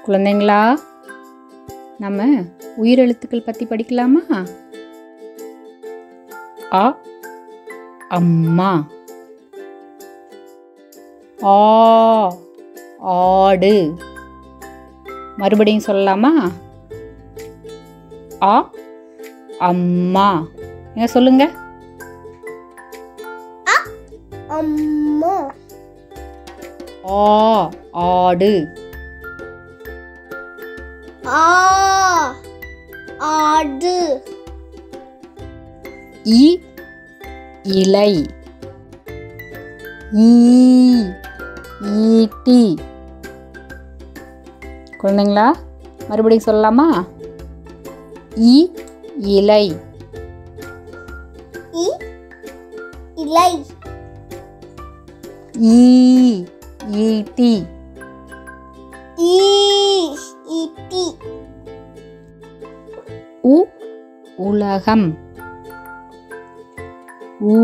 குழந்தைங்களா நம்ம உயிரெழுத்துக்கள் பற்றி படிக்கலாமா அ அம்மா ஆ ஆடு மறுபடியும் சொல்லலாமா ஆ அம்மா என்ன சொல்லுங்க அம்மா ஆ ஆடு ஆ ஆடு இ இலை ஈ ஈட்டி குழந்தைங்களா மறுபடியும் சொல்லலாமா இ இலை இ இலை ஈ ஈட்டி ஈ இட்டி உ உலகம் ஊ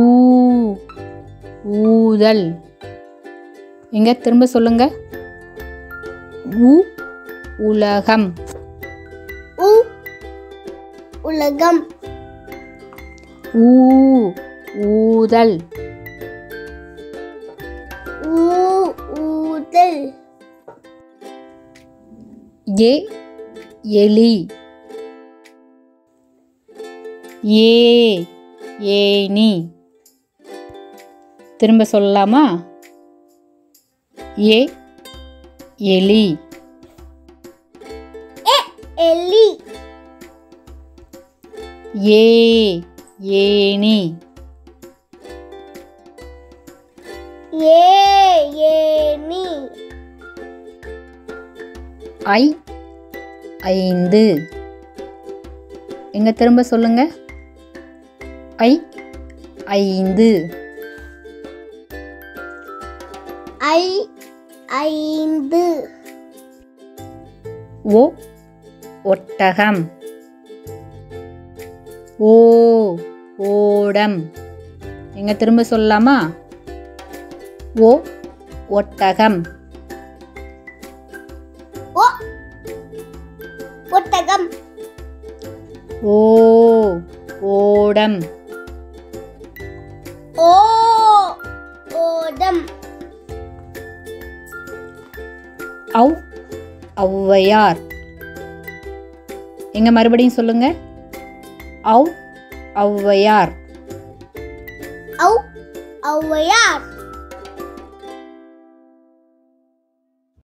ஊதல் எங்க திரும்ப சொல்லுங்க உ உலகம் உ உலகம் ஊ ஊதல் ஊ ஊதல் ஏ எலி ஏ ஏனி திரும்ப சொல்லலாமா ஏ எலி எலி ஏ ஏனி ஏ ஏனி ஐ ஐந்து எங்க திரும்ப சொல்லுங்க ஐ ஐந்து ஐ ஐந்து ஓ ஒட்டகம் ஓ ஓடம் எங்க திரும்ப சொல்லலாமா ஓ ஒட்டகம் ஓ ஒட்டகம் ஓ ஓடம் ஓ ஓடம் ஔ ஔவையார் எங்க மறுபடியும் சொல்லுங்க ஔ ஔவையார் ஔ ஔவையார்